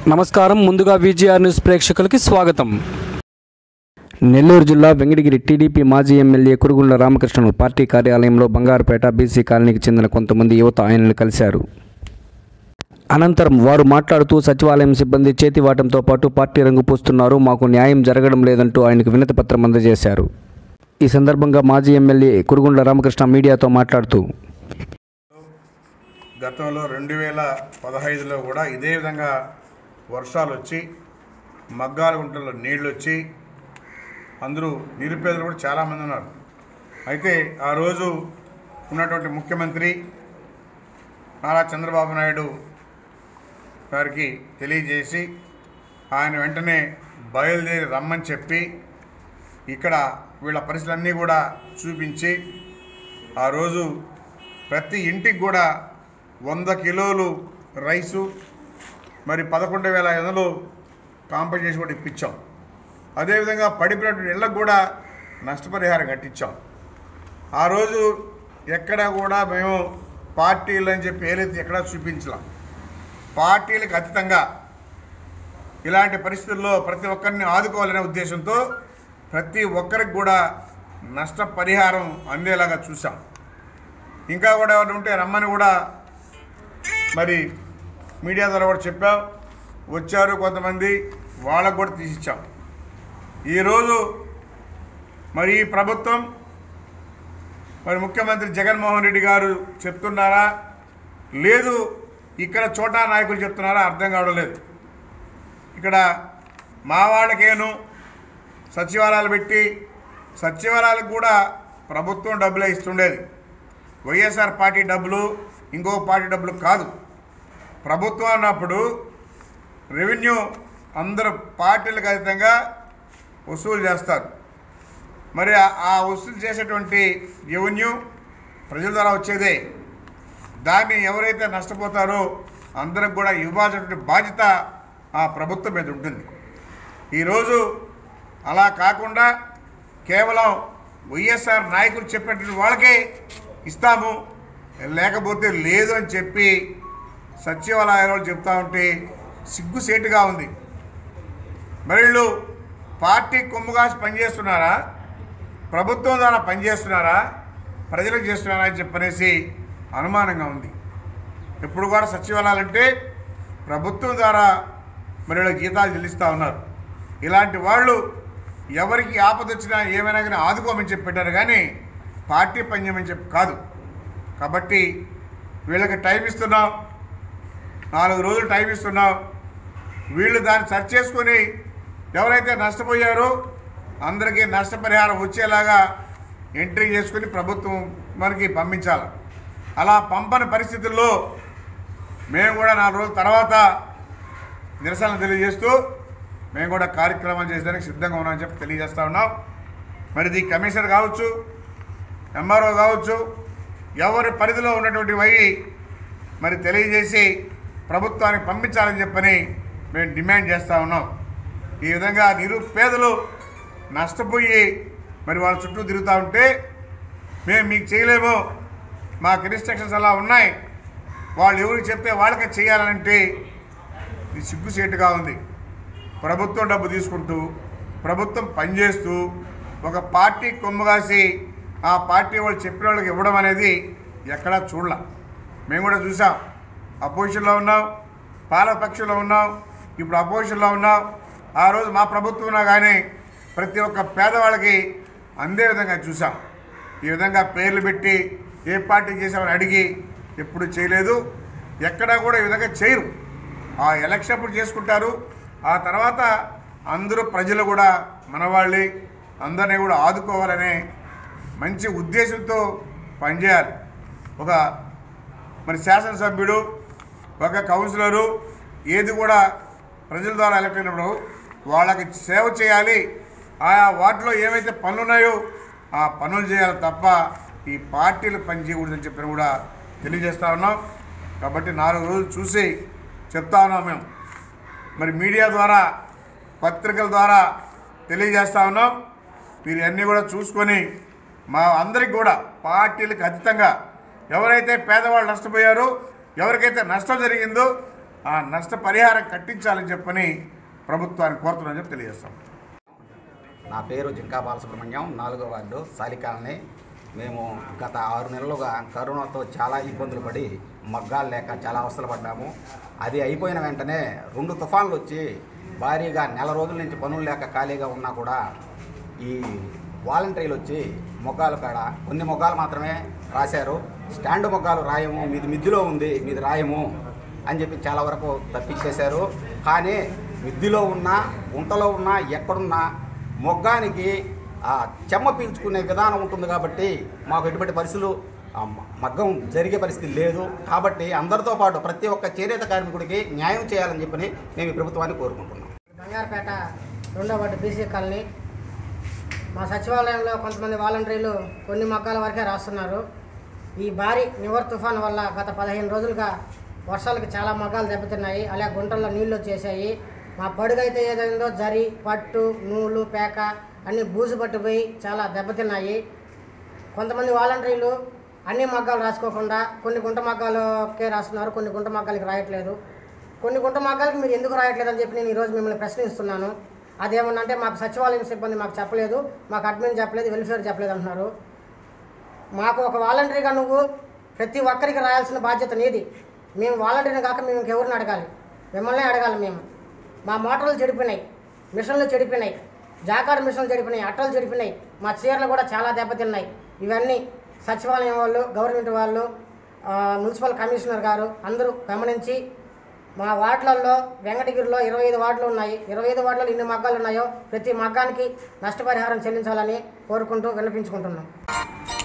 నమస్కారం ముందుగా VGR news ప్రేక్షకులకి స్వాగతం నెల్లూరు జిల్లా వెంకటగిరి టీడీపీ మాజీ ఎమ్మెల్యే కురుగుళ్ల రామకృష్ణను పార్టీ కార్యాలయంలో బంగారుపేట బీసీ కాలనీకి చెందిన కొంతమంది యువత ఆయనను కలిశారు అనంతరం వారు మాట్లాడుతూ సచివాలయం సిబ్బంది చేతివాటంతో పాటు పార్టీ రంగు పూస్తున్నారు మాకు న్యాయం జరగడం లేదంటూ ఆయనకు వినతి పత్రం అందజేశారు ఈ సందర్భంగా మాజీ ఎమ్మెల్యే కురుగుండ్ల రామకృష్ణ మీడియాతో మాట్లాడుతూ గతంలో రెండు వేల పదహైదులో కూడా ఇదే విధంగా వర్షాలు వచ్చి మగ్గాల గుంటల్లో నీళ్ళు వచ్చి అందరూ నిరుపేదలు కూడా చాలామంది ఉన్నారు అయితే ఆ రోజు ఉన్నటువంటి ముఖ్యమంత్రి నారా చంద్రబాబు నాయుడు గారికి తెలియజేసి ఆయన వెంటనే బయలుదేరి రమ్మని చెప్పి ఇక్కడ వీళ్ళ పరిస్థితులన్నీ కూడా చూపించి ఆ రోజు ప్రతి ఇంటికి కూడా వంద కిలోలు రైసు మరి పదకొండు వేల ఐదు వందలు కాంపెన్సేషన్ కూడా ఇప్పించాం అదేవిధంగా పడిపోయినటువంటి ఇళ్ళకు కూడా నష్టపరిహారం కట్టించాం ఆ రోజు ఎక్కడ కూడా మేము పార్టీలు అని చెప్పి ఏదైతే ఎక్కడా చూపించలేం పార్టీలకు అతీతంగా ఇలాంటి పరిస్థితుల్లో ప్రతి ఒక్కరిని ఆదుకోవాలనే ఉద్దేశంతో ప్రతి ఒక్కరికి కూడా నష్టపరిహారం అందేలాగా చూసాం ఇంకా కూడా ఎవరు ఉంటే రమ్మని కూడా మరి మీడియా ద్వారా కూడా చెప్పాం వచ్చారు కొంతమంది వాళ్ళకు కూడా తీసిచ్చాం ఈరోజు మరి ఈ ప్రభుత్వం మరి ముఖ్యమంత్రి జగన్మోహన్ రెడ్డి గారు చెప్తున్నారా లేదు ఇక్కడ చోటా నాయకులు చెప్తున్నారా అర్థం కావడం లేదు ఇక్కడ మా వాళ్ళకేను సచివాలయాలు పెట్టి సచివాలయాలకు కూడా ప్రభుత్వం డబ్బులే ఇస్తుండేది వైఎస్ఆర్ పార్టీ డబ్బులు ఇంకో పార్టీ డబ్బులు కాదు ప్రభుత్వం అన్నప్పుడు రెవెన్యూ అందరు పార్టీలకు అతీతంగా వసూలు చేస్తారు మరి ఆ- ఆ వసూలు చేసేటువంటి రెవెన్యూ ప్రజల ద్వారా వచ్చేదే దాన్ని ఎవరైతే నష్టపోతారో అందరికి కూడా ఇవ్వాల్సినటువంటి బాధ్యత ఆ ప్రభుత్వం మీద ఉంటుంది ఈరోజు అలా కాకుండా కేవలం వైఎస్ఆర్ నాయకులు చెప్పినటువంటి వాళ్ళకే ఇస్తాము లేకపోతే లేదు అని చెప్పి సచివాలయాలు చెప్తా ఉంటే సిగ్గుసేటుగా ఉంది మరి వీళ్ళు పార్టీ కొమ్ముగాసి పనిచేస్తున్నారా ప్రభుత్వం ద్వారా పనిచేస్తున్నారా ప్రజలకు చేస్తున్నారా అని చెప్పనేసి అనుమానంగా ఉంది ఇప్పుడు కూడా సచివాలయాలు అంటే ప్రభుత్వం ద్వారా మరి వీళ్ళకి జీతాలు చెల్లిస్తూ ఉన్నారు ఇలాంటి వాళ్ళు ఎవరికి ఆపద వచ్చినా ఏమైనా కానీ ఆదుకోమని చెప్పి పెట్టారు కానీ పార్టీ పని చేయమని చెప్పి కాదు కాబట్టి వీళ్ళకి టైం ఇస్తున్నాం నాలుగు రోజులు టైం ఇస్తున్నాం వీళ్ళు దాన్ని సర్చ్ చేసుకొని ఎవరైతే నష్టపోయారో అందరికీ నష్టపరిహారం వచ్చేలాగా ఎంట్రీ చేసుకుని ప్రభుత్వం మనకి పంపించాలి అలా పంపని పరిస్థితుల్లో మేము కూడా నాలుగు రోజుల తర్వాత నిరసన తెలియజేస్తూ మేము కూడా కార్యక్రమాలు చేసేదానికి సిద్ధంగా ఉన్నామని చెప్పి తెలియజేస్తా ఉన్నాం మరి ఇది కమిషనర్ కావచ్చు ఎంఆర్ఓ కావచ్చు ఎవరి పరిధిలో ఉన్నటువంటి వై మరి తెలియజేసి ప్రభుత్వానికి పంపించాలని చెప్పని మేము డిమాండ్ చేస్తూ ఉన్నాం ఈ విధంగా నిరుపేదలు నష్టపోయి మరి వాళ్ళ చుట్టూ తిరుగుతూ ఉంటే మేము మీకు చేయలేము మాకు ఇన్స్ట్రక్షన్స్ అలా ఉన్నాయి వాళ్ళు ఎవరికి చెప్తే వాళ్ళకే చేయాలంటే ఇది సిగ్గుసేటుగా ఉంది ప్రభుత్వం డబ్బు తీసుకుంటూ ప్రభుత్వం పనిచేస్తూ ఒక పార్టీ కొమ్ముగాసి ఆ పార్టీ వాళ్ళు చెప్పిన వాళ్ళకి ఇవ్వడం అనేది ఎక్కడా చూడలే మేము కూడా చూసాం అపోజిషన్లో ఉన్నాం పాలపక్షంలో ఉన్నాం ఇప్పుడు అపోజిషన్లో ఉన్నాం ఆ రోజు మా ప్రభుత్వం ఉన్నా కానీ ప్రతి ఒక్క పేదవాళ్ళకి అందే విధంగా చూసాం ఈ విధంగా పేర్లు పెట్టి ఏ పార్టీ చేసామని అడిగి ఎప్పుడు చేయలేదు ఎక్కడా కూడా ఈ విధంగా చేయరు ఆ ఎలక్షన్ అప్పుడు చేసుకుంటారు ఆ తర్వాత అందరూ ప్రజలు కూడా మనవాళ్ళే అందరినీ కూడా ఆదుకోవాలనే మంచి ఉద్దేశంతో పనిచేయాలి ఒక మరి శాసనసభ్యుడు ఒక కౌన్సిలరు ఏది కూడా ప్రజల ద్వారా ఎలక్ట్ అయినప్పుడు వాళ్ళకి సేవ చేయాలి ఆయా వాటిలో ఏవైతే పనులు ఉన్నాయో ఆ పనులు చేయాలి తప్ప ఈ పార్టీలు పని చేయకూడదని చెప్పిన కూడా తెలియజేస్తా ఉన్నాం కాబట్టి నాలుగు రోజులు చూసి చెప్తా ఉన్నాం మేము మరి మీడియా ద్వారా పత్రికల ద్వారా తెలియజేస్తా ఉన్నాం మీరు అన్నీ కూడా చూసుకొని మా అందరికి కూడా పార్టీలకు అతీతంగా ఎవరైతే పేదవాళ్ళు నష్టపోయారో ఎవరికైతే నష్టం జరిగిందో ఆ నష్టపరిహారం కట్టించాలని చెప్పని ప్రభుత్వాన్ని కోరుతున్నామని చెప్పి తెలియజేస్తాం నా పేరు జింకా బాలసుబ్రహ్మణ్యం నాలుగో వార్డు సాలికాలని మేము గత ఆరు నెలలుగా కరోనాతో చాలా ఇబ్బందులు పడి మగ్గాలు లేక చాలా అవస్థలు పడ్డాము అది అయిపోయిన వెంటనే రెండు తుఫాన్లు వచ్చి భారీగా నెల రోజుల నుంచి పనులు లేక ఖాళీగా ఉన్నా కూడా ఈ వాలంటీర్లు వచ్చి మొగ్గాలు కాడ కొన్ని మొగ్గాలు మాత్రమే రాశారు స్టాండ్ మొగ్గాలు రాయము మీది మిద్దిలో ఉంది మీది రాయము అని చెప్పి చాలా వరకు తప్పించేశారు కానీ మిద్దిలో ఉన్నా గుంటలో ఉన్నా ఎక్కడున్నా మొగ్గానికి ఆ చెమ్మ పీల్చుకునే విధానం ఉంటుంది కాబట్టి మాకు ఎటువంటి పరిస్థితులు ఆ మ- మగ్గం జరిగే పరిస్థితి లేదు కాబట్టి అందరితో పాటు ప్రతి ఒక్క చేనేత కార్మికుడికి న్యాయం చేయాలని చెప్పని మేము ఈ ప్రభుత్వాన్ని కోరుకుంటున్నాం బంగారుపేట రెండో వార్డు బీసీ కాలనీ మా సచివాలయంలో కొంతమంది వాలంటీర్లు కొన్ని మగ్గాల వరకే రాస్తున్నారు ఈ భారీ నివర్ తుఫాన్ వల్ల గత పదిహేను రోజులుగా వర్షాలకు చాలా మగ్గాలు దెబ్బతిన్నాయి అలాగే గుంటల్లో నీళ్లు వచ్చేసాయి మా పడుగైతే ఏదైందో జరి పట్టు నూలు పేక అన్నీ బూజు పట్టిపోయి చాలా దెబ్బతిన్నాయి కొంతమంది వాలంటీర్లు అన్ని మగ్గాలు రాసుకోకుండా కొన్ని గుంట మగ్గాలకే రాస్తున్నారు కొన్ని గుంట మగ్గాలకి రాయట్లేదు కొన్ని గుంట మగ్గాలకి మీరు ఎందుకు రాయట్లేదు అని చెప్పి నేను ఈరోజు మిమ్మల్ని ప్రశ్నిస్తున్నాను అదేమన్నంటే మాకు సచివాలయం సిబ్బంది మాకు చెప్పలేదు మాకు అడ్మిన్ చెప్పలేదు వెల్ఫేర్ చెప్పలేదు అంటున్నారు మాకు ఒక వాలంటరీగా నువ్వు ప్రతి ఒక్కరికి రాయాల్సిన బాధ్యత నీది మేము వాలంటీర్ని కాక మేము ఇంకెవరిని అడగాలి మిమ్మల్ని అడగాలి మేము మా మోటార్లు చెడిపోయినాయి మిషన్లు చెడిపోయినాయి జాకార్ మిషన్లు చెడిపోయినాయి అట్టలు చెడిపోయినాయి మా చీరలు కూడా చాలా దెబ్బతిన్నాయి ఇవన్నీ సచివాలయం వాళ్ళు గవర్నమెంట్ వాళ్ళు ఆ, మున్సిపల్ కమిషనర్ గారు అందరూ గమనించి మా వార్డులలో వెంకటగిరిలో ఇరవై ఐదు వార్డులు ఉన్నాయి ఇరవై ఐదు వార్డులలో ఎన్ని మగ్గాలు ఉన్నాయో ప్రతి మగ్గానికి నష్టపరిహారం చెల్లించాలని కోరుకుంటూ విన్నపించుకుంటున్నాం